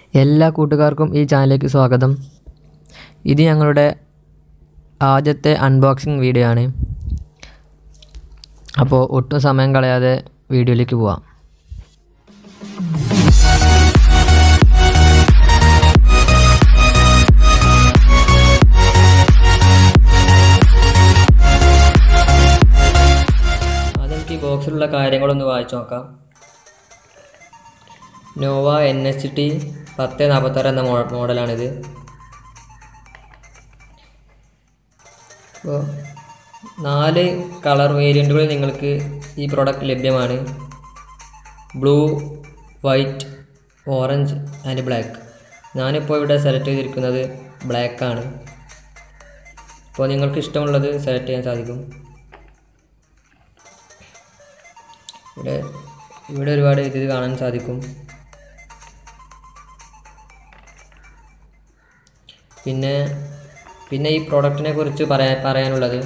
എല്ലാ കൂട്ടുകാർക്കും ഈ ചാനലിലേക്ക് സ്വാഗതം ഇത് ഞങ്ങളുടെ ആദ്യത്തെ അൺബോക്സിങ് വീഡിയോ ആണ് അപ്പോൾ ഒട്ടും സമയം കളയാതെ വീഡിയോയിലേക്ക് പോവാം ആദ്യം നമുക്ക് ഈ ബോക്സിലുള്ള കാര്യങ്ങളൊന്ന് വായിച്ചു നോക്കാം നോവ എൻ എച്ച് ടി പത്ത് നാൽപ്പത്താറ് എന്ന മോ മോഡലാണിത് അപ്പോൾ നാല് കളർ വേരിയൻറ്റുകളിൽ നിങ്ങൾക്ക് ഈ പ്രോഡക്റ്റ് ലഭ്യമാണ് blue white orange and black ഞാനിപ്പോൾ ഇവിടെ സെലക്ട് ചെയ്തിരിക്കുന്നത് ബ്ലാക്കാണ് അപ്പോൾ നിങ്ങൾക്ക് ഇഷ്ടമുള്ളത് സെലക്ട് ചെയ്യാൻ സാധിക്കും ഇവിടെ ഇവിടെ ഒരുപാട് ഇത് കാണാൻ സാധിക്കും പിന്നെ പിന്നെ ഈ പ്രോഡക്റ്റിനെ കുറിച്ച് പറയാൻ പറയാനുള്ളത്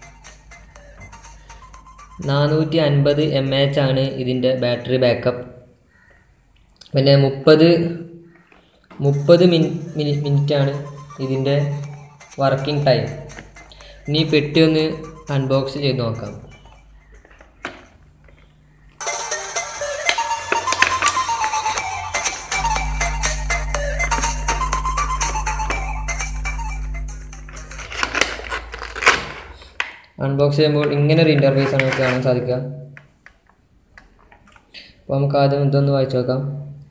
നാനൂറ്റി അൻപത് എം എച്ച് ആണ് ഇതിൻ്റെ ബാറ്ററി ബാക്കപ്പ് പിന്നെ മുപ്പത് മുപ്പത് മിനി മിനി മിനിറ്റാണ് ഇതിൻ്റെ വർക്കിംഗ് ടൈം ഇനി ഈ പെട്ടി ഒന്ന് അൺബോക്സ് ചെയ്ത് നോക്കാം അൺബോക്സ് ചെയ്യുമ്പോൾ ഇങ്ങനെ ഒരു ഇൻ്റർഫേസ് ആണ് നമുക്ക് കാണാൻ സാധിക്കുക അപ്പോൾ നമുക്ക് ആദ്യം ഇതൊന്ന് വായിച്ചു നോക്കാം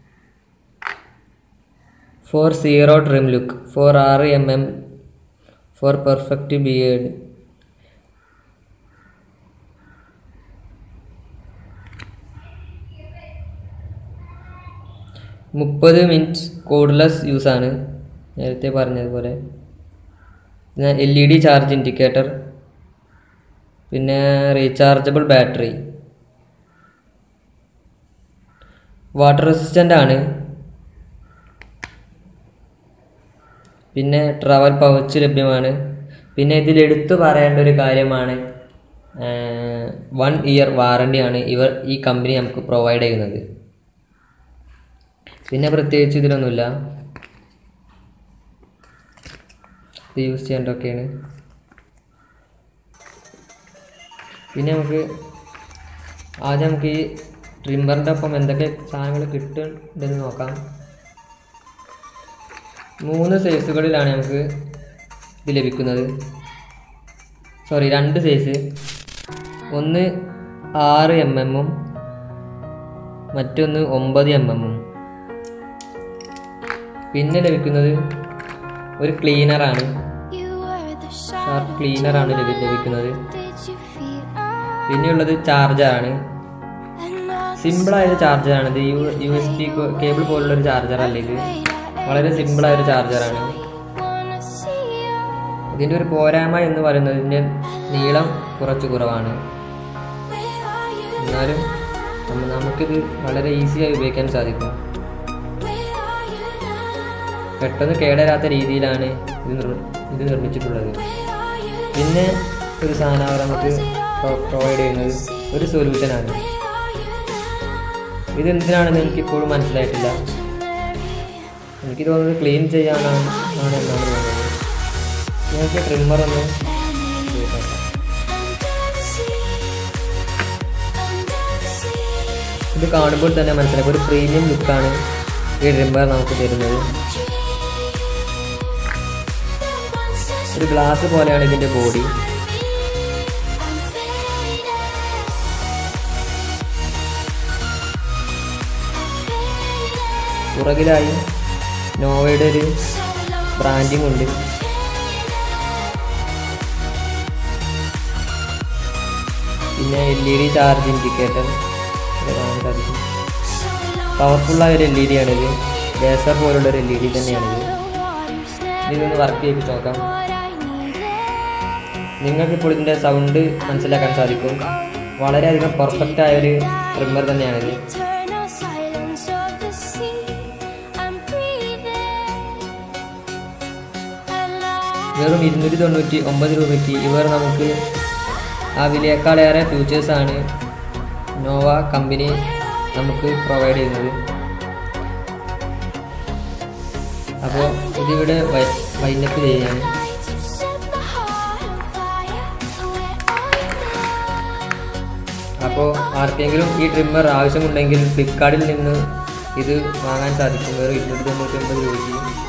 four zero trim look four ആറ് M M four perfect beard മുപ്പത് മിനിറ്റ് കോഡ്ലെസ് യൂസാണ് നേരത്തെ പറഞ്ഞതുപോലെ പിന്നെ L E D charge indicator പിന്നെ റീചാർജബിൾ ബാറ്ററി വാട്ടർ റെസിസ്റ്റൻ്റ് ആണ് പിന്നെ ട്രാവൽ പൗച്ച് ലഭ്യമാണ് പിന്നെ ഇതിൽ എടുത്തു പറയേണ്ട ഒരു കാര്യമാണ് വൺ ഇയർ വാറണ്ടിയാണ് ഇവർ ഈ കമ്പനി നമുക്ക് പ്രൊവൈഡ് ചെയ്യുന്നത് പിന്നെ പ്രത്യേകിച്ച് ഇതിലൊന്നുമില്ല ഇത് യൂസ് ചെയ്യേണ്ടതൊക്കെയാണ് പിന്നെ നമുക്ക് ആദ്യം നമുക്ക് ഈ ട്രിമ്മറിൻ്റെ ഒപ്പം എന്തൊക്കെ സാധനങ്ങൾ കിട്ടുന്നുണ്ടെന്ന് നോക്കാം മൂന്ന് സൈസുകളിലാണ് നമുക്ക് ഇത് ലഭിക്കുന്നത് സോറി രണ്ട് സൈസ് ഒന്ന് ആറ് എം എമ്മും മറ്റൊന്ന് ഒമ്പത് എം എമ്മും പിന്നെ ലഭിക്കുന്നത് ഒരു ക്ലീനറാണ് ഷാർപ്പ് ക്ലീനറാണ് ലഭി ലഭിക്കുന്നത് പിന്നെയുള്ളത് ചാർജറാണ് സിമ്പിളായൊരു ചാർജറാണ് ഇത് U U S B cable പോലുള്ളൊരു ചാർജറല്ല ഇത് വളരെ സിമ്പിളായൊരു ചാർജറാണ് ഇതിൻ്റെ ഒരു പോരായ്മ എന്ന് പറയുന്നത് ഇതിൻ്റെ നീളം കുറച്ച് കുറവാണ് എന്നാലും നമ്മ- നമുക്കിത് വളരെ ഈസിയായി ഉപയോഗിക്കാൻ സാധിക്കും പെട്ടെന്ന് കേടരാത്ത രീതിയിലാണ് ഇത് നിർ ഇത് നിർമ്മിച്ചിട്ടുള്ളത് പിന്നെ ഒരു സാധനം അവർ നമുക്ക് പ്രൊവൈഡ് ചെയ്യുന്നത് ഒരു സൊല്യൂഷനാണ് ഇത് എന്തിനാണെന്ന് എനിക്കിപ്പോഴും മനസ്സിലായിട്ടില്ല എനിക്ക് തോന്നുന്നത് ക്ലീൻ ചെയ്യാനാണ് ആണ് എന്നാണ് തോന്നുന്നത് നിങ്ങൾക്ക് ട്രിമ്മർ ഒന്ന് ചെയ്ത് നോക്കാം. ഇത് കാണുമ്പോൾ തന്നെ മനസ്സിലാക്കും ഒരു പ്രീമിയം ലുക്കാണ് ഈ ട്രിമ്മർ നമുക്ക് തരുന്നത് ഒരു ഗ്ലാസ് പോലെയാണ് ഇതിൻ്റെ ബോഡി പുറകിലായി നോവയുടെ ഒരു ബ്രാൻഡിങ് ഉണ്ട് പിന്നെ L E D charge indicator കാണാൻ സാധിക്കും പവർഫുള്ളായ ഒരു എൽ ഇ ഡി ആണിത് ലേസർ പോലുള്ള ഒരു എൽ ഇ ഡി തന്നെയാണിത് ഇതൊന്ന് വർക്ക് ചെയ്യിപ്പിച്ച് നോക്കാം നിങ്ങൾക്കിപ്പോൾ ഇതിൻ്റെ സൗണ്ട് മനസ്സിലാക്കാൻ സാധിക്കും വളരെയധികം പെർഫെക്റ്റ് ആയ ഒരു ട്രിമ്മർ തന്നെയാണിത് വെറും ഇരുന്നൂറ്റി തൊണ്ണൂറ്റി ഒമ്പത് രൂപയ്ക്ക് ഇവർ നമുക്ക് ആ വിലയേക്കാളേറെ ഫീച്ചേഴ്സാണ് നോവ കമ്പനി നമുക്ക് പ്രൊവൈഡ് ചെയ്യുന്നത് അപ്പോൾ ഇതിവിടെ വൈൻഡപ്പ് ചെയ്യാണ് അപ്പോൾ ആർക്കെങ്കിലും ഈ ട്രിമ്മർ ആവശ്യമുണ്ടെങ്കിൽ ഫ്ലിപ്കാർട്ടിൽ നിന്ന് ഇത് വാങ്ങാൻ സാധിക്കും വെറും ഇരുന്നൂറ്റി തൊണ്ണൂറ്റി ഒമ്പത് രൂപയ്ക്ക്